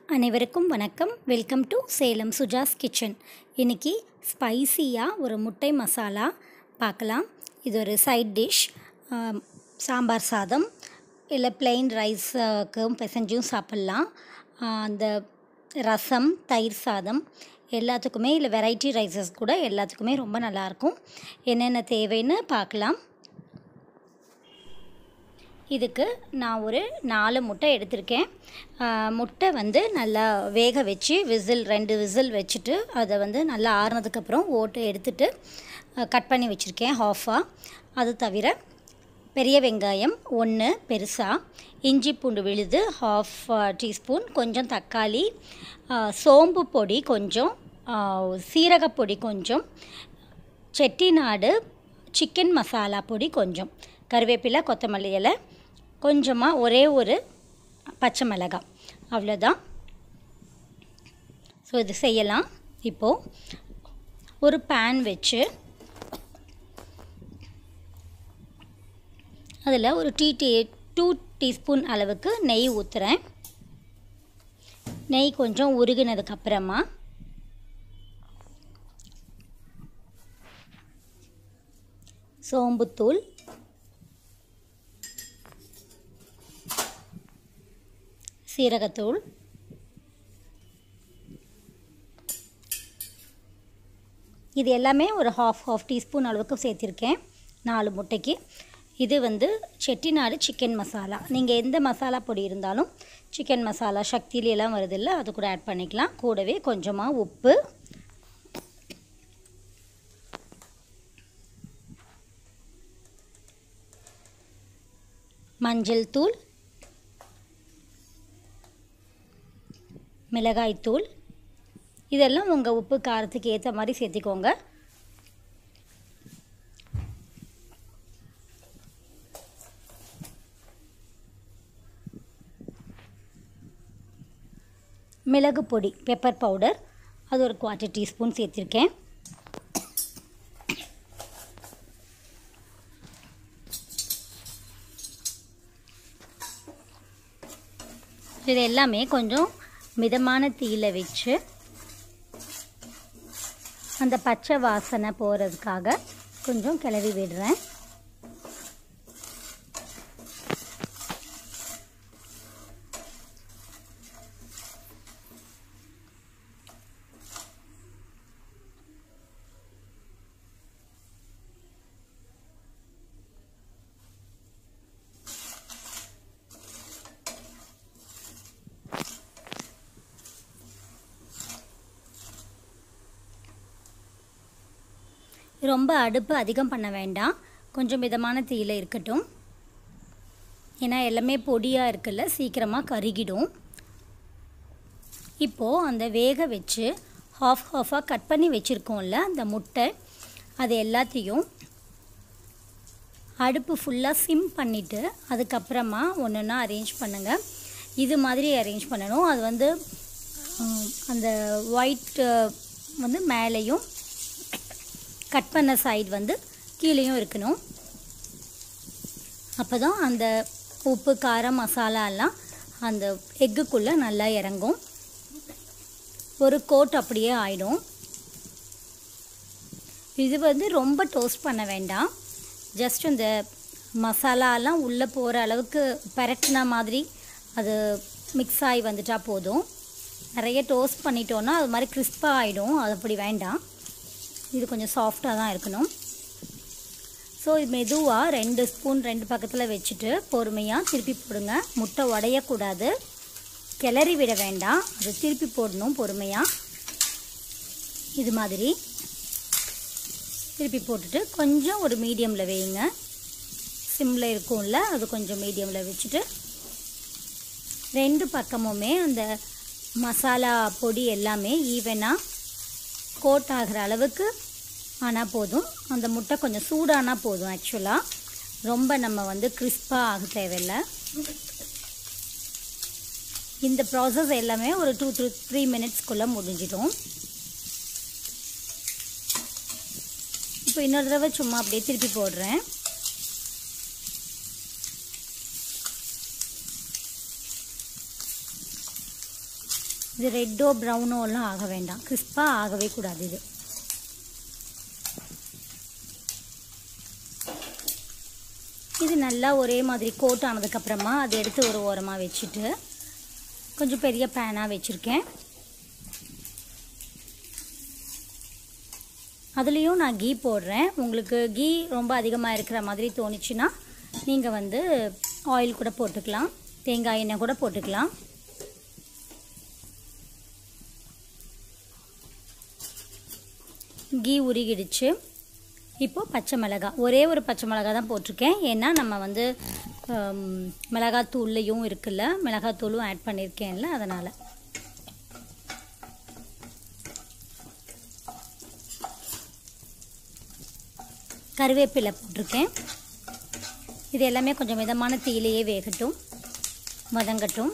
அனைவருக்கும் வணக்கம் welcome to Salem Suja's kitchen இன்றைக்கி ஸ்பைசியாக ஒரு முட்டை மசாலா பார்க்கலாம் இது ஒரு சைட் டிஷ் சாம்பார் சாதம் இல்லை பிளெயின் ரைஸுக்கும் பிசைஞ்சும் சாப்பிட்லாம் அந்த ரசம் தயிர் சாதம் எல்லாத்துக்குமே இல்லை வெரைட்டி ரைஸஸ் கூட எல்லாத்துக்குமே ரொம்ப நல்லாயிருக்கும் என்னென்ன தேவைன்னு பார்க்கலாம் இதுக்கு நான் ஒரு நாலு முட்டை எடுத்திருக்கேன் முட்டை வந்து நல்லா வேக வச்சு விசில் ரெண்டு விசில் வச்சுட்டு அதை வந்து நல்லா ஆறுனதுக்கப்புறம் ஓட்டு எடுத்துட்டு கட் பண்ணி வச்சுருக்கேன் ஹாஃபாக அது தவிர பெரிய வெங்காயம் ஒன்று பெருசாக இஞ்சி பூண்டு விழுது ஹாஃப் டீஸ்பூன் கொஞ்சம் தக்காளி சோம்பு பொடி கொஞ்சம் சீரகப்பொடி கொஞ்சம் செட்டிநாடு சிக்கன் மசாலா பொடி கொஞ்சம் கருவேப்பிலை கொத்தமல்லி இலை கொஞ்சமாக ஒரே ஒரு பச்சை மிளகாய் அவ்வளோதான் ஸோ இது செய்யலாம் இப்போது ஒரு பேன் வச்சு அதில் ஒரு டீ டீ டூ டீஸ்பூன் அளவுக்கு நெய் ஊற்றுறேன் நெய் கொஞ்சம் உருகினதுக்கப்புறமா சோம்புத்தூள் சீரகத்தூள் இது எல்லாமே ஒரு ஹாஃப் ஹாஃப் டீஸ்பூன் அளவுக்கு சேர்த்திருக்கேன் நாலு முட்டைக்கு இது வந்து செட்டிநாடு சிக்கன் மசாலா நீங்கள் எந்த மசாலா பொடி இருந்தாலும் சிக்கன் மசாலா சக்தியிலெல்லாம் வருதில்ல அது கூட ஆட் பண்ணிக்கலாம் கூடவே கொஞ்சமாக உப்பு மஞ்சள் தூள் மிளகாய்த்தூள் இதெல்லாம் உங்கள் உப்பு காரத்துக்கு ஏற்ற மாதிரி சேர்த்திக்கோங்க மிளகு பொடி பெப்பர் பவுடர் அது ஒரு குவார்ட்டர் டீஸ்பூன் சேர்த்திருக்கேன் இது எல்லாமே கொஞ்சம் மிதமான தீயில் வச்சு அந்த பச்சை வாசனை போகிறதுக்காக கொஞ்சம் கிளறி விடுறேன் ரொம்ப அடுப்பு அதிகம் பண்ண வேண்டாம் கொஞ்சம் மிதமான தீயில் இருக்கட்டும் ஏன்னா எல்லாமே பொடியாக இருக்குல்ல சீக்கிரமாக கருகிடும் இப்போது அந்த வேக வச்சு ஹாஃப் ஹாஃபாக கட் பண்ணி வச்சுருக்கோம்ல அந்த முட்டை அது எல்லாத்தையும் அடுப்பு ஃபுல்லாக சிம் பண்ணிவிட்டு அதுக்கப்புறமா ஒன்று ஒன்றா அரேஞ்ச் பண்ணுங்கள் இது மாதிரி அரேஞ்ச் பண்ணணும் அது வந்து அந்த ஒயிட் வந்து மேலேயும் கட் பண்ண சைடு வந்து கீழேயும் இருக்கணும் அப்போ தான் அந்த உப்பு காரம் மசாலாலாம் அந்த எக்குக்குள்ளே நல்லா இறங்கும் ஒரு கோட் அப்படியே ஆயிடும் இது வந்து ரொம்ப டோஸ்ட் பண்ண வேண்டாம் ஜஸ்ட் இந்த மசாலாலாம் உள்ளே போகிற அளவுக்கு பரட்டின மாதிரி அது மிக்ஸ் ஆகி வந்துட்டால் போதும் நிறைய டோஸ்ட் பண்ணிட்டோன்னா அது மாதிரி கிறிஸ்பாக ஆகிடும் அது அப்படி வேண்டாம் இது கொஞ்சம் சாஃப்டாக தான் இருக்கணும் ஸோ இது மெதுவாக ரெண்டு ஸ்பூன் ரெண்டு பக்கத்தில் வச்சுட்டு பொறுமையாக திருப்பி போடுங்க முட்டை உடையக்கூடாது கிளறி விட வேண்டாம் அது திருப்பி போடணும் பொறுமையாக இது மாதிரி திருப்பி போட்டுட்டு கொஞ்சம் ஒரு மீடியமில் வையுங்க சிம்மில் இருக்கும்ல அது கொஞ்சம் மீடியமில் வச்சுட்டு ரெண்டு பக்கமுமே அந்த மசாலா பொடி எல்லாமே ஈவனாக கோட் ஆகிற அளவுக்கு ஆனால் போதும் அந்த முட்டை கொஞ்சம் சூடானால் போதும் ஆக்சுவலாக ரொம்ப நம்ம வந்து கிறிஸ்பாக ஆக தேவையில்லை இந்த ப்ராசஸ் எல்லாமே ஒரு டூ த்ரீ த்ரீ மினிட்ஸ்க்குள்ளே முடிஞ்சிடும் இப்போ இன்னொரு தடவை சும்மா அப்படியே திருப்பி போடுறேன் இது ரெட்டோ ப்ரௌனோலாம் ஆக வேண்டாம் கிறிஸ்பாக ஆகவே கூடாது இது இது நல்லா ஒரே மாதிரி கோட் ஆனதுக்கப்புறமா அதை எடுத்து ஒரு ஓரமாக வச்சுட்டு கொஞ்சம் பெரிய பேனாக வச்சுருக்கேன் அதுலேயும் நான் கீ போடுறேன் உங்களுக்கு கீ ரொம்ப அதிகமாக இருக்கிற மாதிரி தோணுச்சுன்னா நீங்கள் வந்து ஆயில் கூட போட்டுக்கலாம் தேங்காய் எண்ணெய் கூட போட்டுக்கலாம் கீ உருகிடுச்சு இப்போது பச்சை மிளகாய் ஒரே ஒரு பச்சை மிளகாய் தான் போட்டிருக்கேன் ஏன்னா நம்ம வந்து மிளகாத்தூள்லையும் இருக்குல்ல மிளகாத்தூளும் ஆட் பண்ணியிருக்கேன்ல அதனால் கருவேப்பிலை போட்டிருக்கேன் இது எல்லாமே கொஞ்சம் மிதமான தீயிலேயே வேகட்டும் வதங்கட்டும்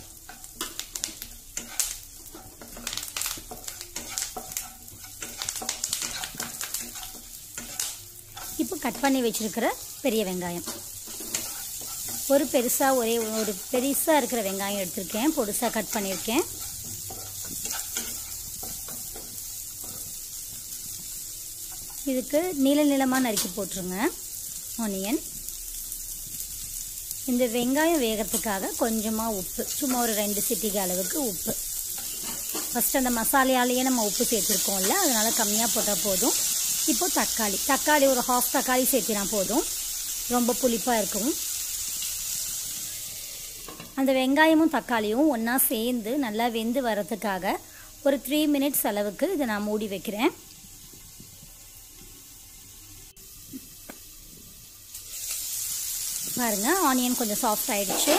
இப்போ கட் பண்ணி வச்சுருக்கிற பெரிய வெங்காயம் ஒரு பெருசாக ஒரே ஒரு பெருசாக இருக்கிற வெங்காயம் எடுத்திருக்கேன் பொடுசாக கட் பண்ணியிருக்கேன் இதுக்கு நீள நீளமாக நறுக்கி போட்டுருங்க ஆனியன் இந்த வெங்காயம் வேகிறதுக்காக கொஞ்சமாக உப்பு சும்மா ஒரு ரெண்டு சிட்டிகை அளவுக்கு உப்பு ஃபஸ்ட்டு அந்த மசாலையாலேயே நம்ம உப்பு சேர்த்துருக்கோம்ல அதனால் கம்மியாக போட்டால் போதும் இப்போது தக்காளி தக்காளி ஒரு ஹாஃப் தக்காளி சேர்த்தினா போதும் ரொம்ப புளிப்பாக இருக்கும் அந்த வெங்காயமும் தக்காளியும் ஒன்றா சேர்ந்து நல்லா வெந்து வரதுக்காக ஒரு த்ரீ மினிட்ஸ் அளவுக்கு இதை நான் மூடி வைக்கிறேன் பாருங்க ஆனியன் கொஞ்சம் சாஃப்ட் ஆயிடுச்சு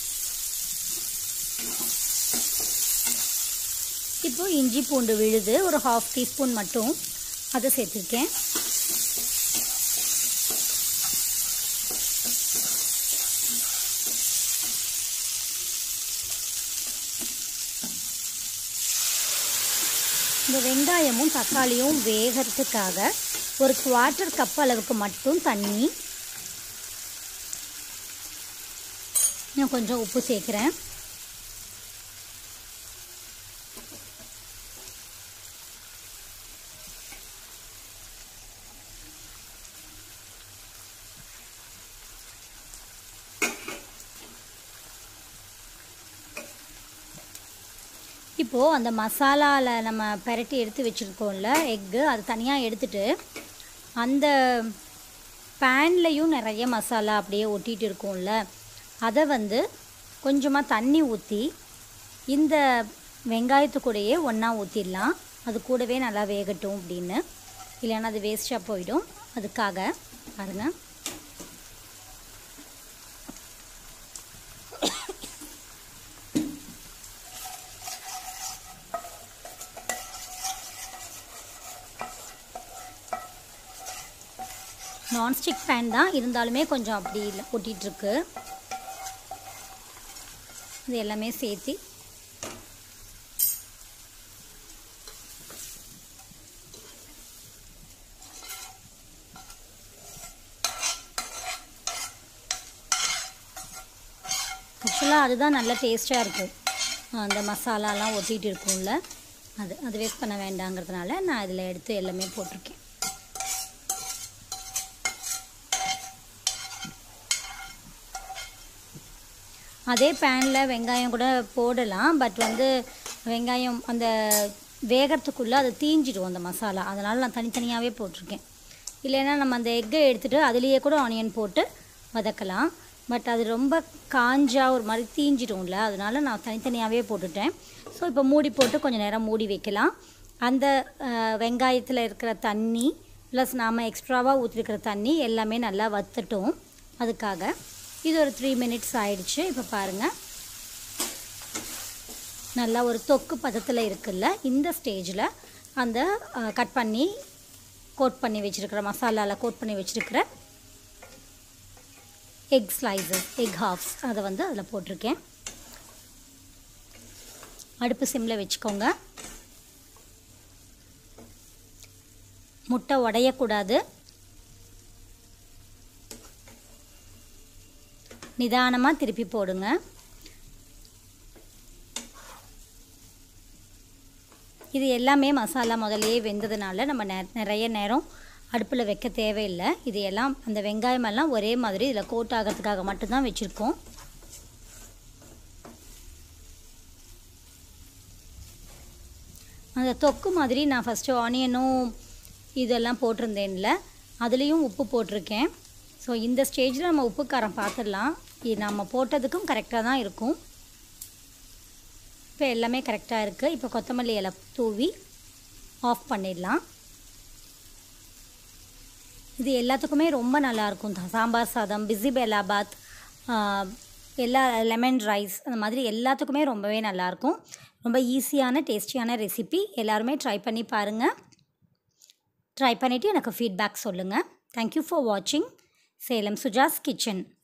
இப்போ இஞ்சி பூண்டு விழுது ஒரு ஹாஃப் டீஸ்பூன் மட்டும் அதை சேர்த்துருக்கேன் இந்த வெங்காயமும் தக்காளியும் வேகிறதுக்காக ஒரு குவார்ட்டர் கப் அளவுக்கு மட்டும் தண்ணி நான் கொஞ்சம் உப்பு சேர்க்குறேன் இப்போது அந்த மசாலாவில் நம்ம பெரட்டி எடுத்து வச்சுருக்கோம்ல எக்கு அது தனியாக எடுத்துட்டு அந்த பேன்லேயும் நிறைய மசாலா அப்படியே ஒட்டிகிட்டு இருக்கோம்ல அதை வந்து கொஞ்சமாக தண்ணி ஊற்றி இந்த வெங்காயத்து கூடயே ஒன்றா ஊற்றிடலாம் அது கூடவே நல்லா வேகட்டும் அப்படின்னு இல்லைன்னா அது வேஸ்ட்டாக போயிடும் அதுக்காக பாருங்கள் நான்ஸ்டிக் பேன் தான் இருந்தாலுமே கொஞ்சம் அப்படி இல்லை ஒட்டிகிட்ருக்கு இது எல்லாமே சேர்த்து ஆக்சுவலாக அதுதான் நல்ல டேஸ்ட்டாக இருக்கும் அந்த மசாலாலாம் ஒட்டிகிட்டு இருக்கும்ல அது அது வேஸ்ட் பண்ண வேண்டாங்கிறதுனால நான் இதில் எடுத்து எல்லாமே போட்டிருக்கேன் அதே பேனில் வெங்காயம் கூட போடலாம் பட் வந்து வெங்காயம் அந்த வேகறதுக்குள்ளே அது தீஞ்சிடும் அந்த மசாலா அதனால் நான் தனித்தனியாகவே போட்டிருக்கேன் இல்லைன்னா நம்ம அந்த எக்கை எடுத்துகிட்டு அதுலேயே கூட ஆனியன் போட்டு வதக்கலாம் பட் அது ரொம்ப காஞ்சா ஒரு மாதிரி தீஞ்சிடும்ல அதனால் நான் தனித்தனியாகவே போட்டுட்டேன் ஸோ இப்போ மூடி போட்டு கொஞ்சம் நேரம் மூடி வைக்கலாம் அந்த வெங்காயத்தில் இருக்கிற தண்ணி ப்ளஸ் நாம் எக்ஸ்ட்ராவாக ஊற்றிருக்கிற தண்ணி எல்லாமே நல்லா வத்தட்டும் அதுக்காக இது ஒரு த்ரீ மினிட்ஸ் ஆயிடுச்சு இப்போ பாருங்கள் நல்லா ஒரு தொக்கு பதத்தில் இருக்குல்ல இந்த ஸ்டேஜில் அந்த கட் பண்ணி கோட் பண்ணி வச்சுருக்கிற மசாலாவில் கோட் பண்ணி வச்சுருக்கிற எக் ஸ்லைசஸ் எக் ஹாஃப்ஸ் அதை வந்து அதில் போட்டிருக்கேன் அடுப்பு சிம்மில் வச்சுக்கோங்க முட்டை உடையக்கூடாது நிதானமாக திருப்பி போடுங்க இது எல்லாமே மசாலா முதல்லயே வெந்ததுனால நம்ம நெ நிறைய நேரம் அடுப்பில் வைக்க தேவையில்லை இது எல்லாம் அந்த வெங்காயம் எல்லாம் ஒரே மாதிரி இதில் கோட் ஆகிறதுக்காக மட்டும்தான் வச்சுருக்கோம் அந்த தொக்கு மாதிரி நான் ஃபஸ்ட்டு ஆனியனும் இதெல்லாம் போட்டிருந்தேன்ல அதுலேயும் உப்பு போட்டிருக்கேன் ஸோ இந்த ஸ்டேஜில் நம்ம உப்பு காரம் பார்த்துடலாம் இது நம்ம போட்டதுக்கும் கரெக்டாக தான் இருக்கும் இப்போ எல்லாமே கரெக்டாக இருக்குது இப்போ கொத்தமல்லி இலை தூவி ஆஃப் பண்ணிடலாம் இது எல்லாத்துக்குமே ரொம்ப நல்லாயிருக்கும் சாம்பார் சாதம் பிசிபெலாபாத் எல்லா லெமன் ரைஸ் அந்த மாதிரி எல்லாத்துக்குமே ரொம்பவே நல்லாயிருக்கும் ரொம்ப ஈஸியான டேஸ்டியான ரெசிபி எல்லாருமே ட்ரை பண்ணி பாருங்கள் ட்ரை பண்ணிவிட்டு எனக்கு ஃபீட்பேக் சொல்லுங்கள் தேங்க்யூ ஃபார் வாட்சிங் சேலம் சுஜாஸ் கிச்சன்